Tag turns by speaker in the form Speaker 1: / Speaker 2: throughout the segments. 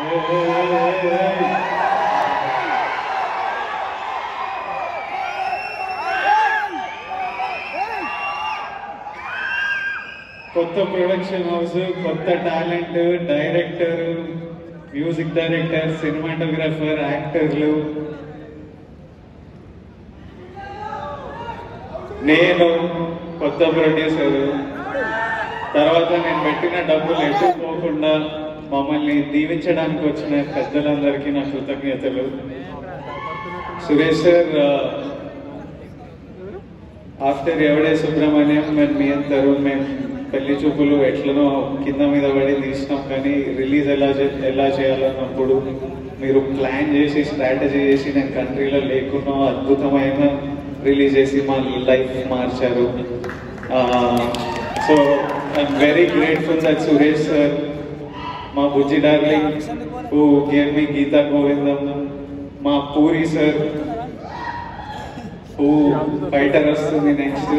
Speaker 1: కొత్త production house కొత్త talent director music director cinematographer యాక్టర్లు నేను కొత్త ప్రొడ్యూసర్ తర్వాత నేను పెట్టిన డబ్బులు ఎటు పోకుండా మమ్మల్ని దీవించడానికి వచ్చిన పెద్దలందరికీ నా కృతజ్ఞతలు సురేష్ సార్ ఆఫ్టర్ ఎవడే సుబ్రహ్మణ్యం మేము మీ అందరూ మేము పెళ్లి చూపులు ఎట్లనో కింద మీద పడి తీసినాం కానీ రిలీజ్ ఎలా చే- ఎలా చేయాలన్నప్పుడు మీరు ప్లాన్ చేసి స్ట్రాటజీ చేసి నేను కంట్రీలో లేకున్నా అద్భుతమైన రిలీజ్ చేసి మా లైఫ్ మార్చారు so I'm very grateful that Suresh sir మా Bujji darling who gave me Geetha Govindam మా పూరి సార్ హూ ఫైటర్ వస్తుంది next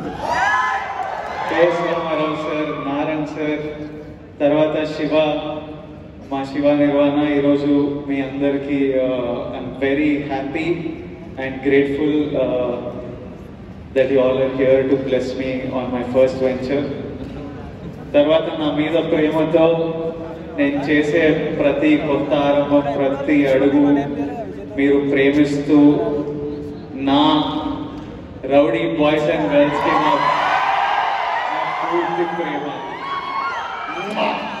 Speaker 1: KS Ramarao sir Narayan sir తర్వాత శివ మా శివ నిర్వాణ ఈరోజు మీ అందరికీ I'm very happy and grateful that you all are here to bless me on my first venture తర్వాత నా మీద ప్రేమతో నేను చేసే ప్రతి కొత్త ఆరంభం ప్రతి అడుగు మీరు ప్రేమిస్తూ నా రౌడీ బాయ్స్ అండ్ గర్ల్స్ కి నా నా పూర్తి ప్రేమ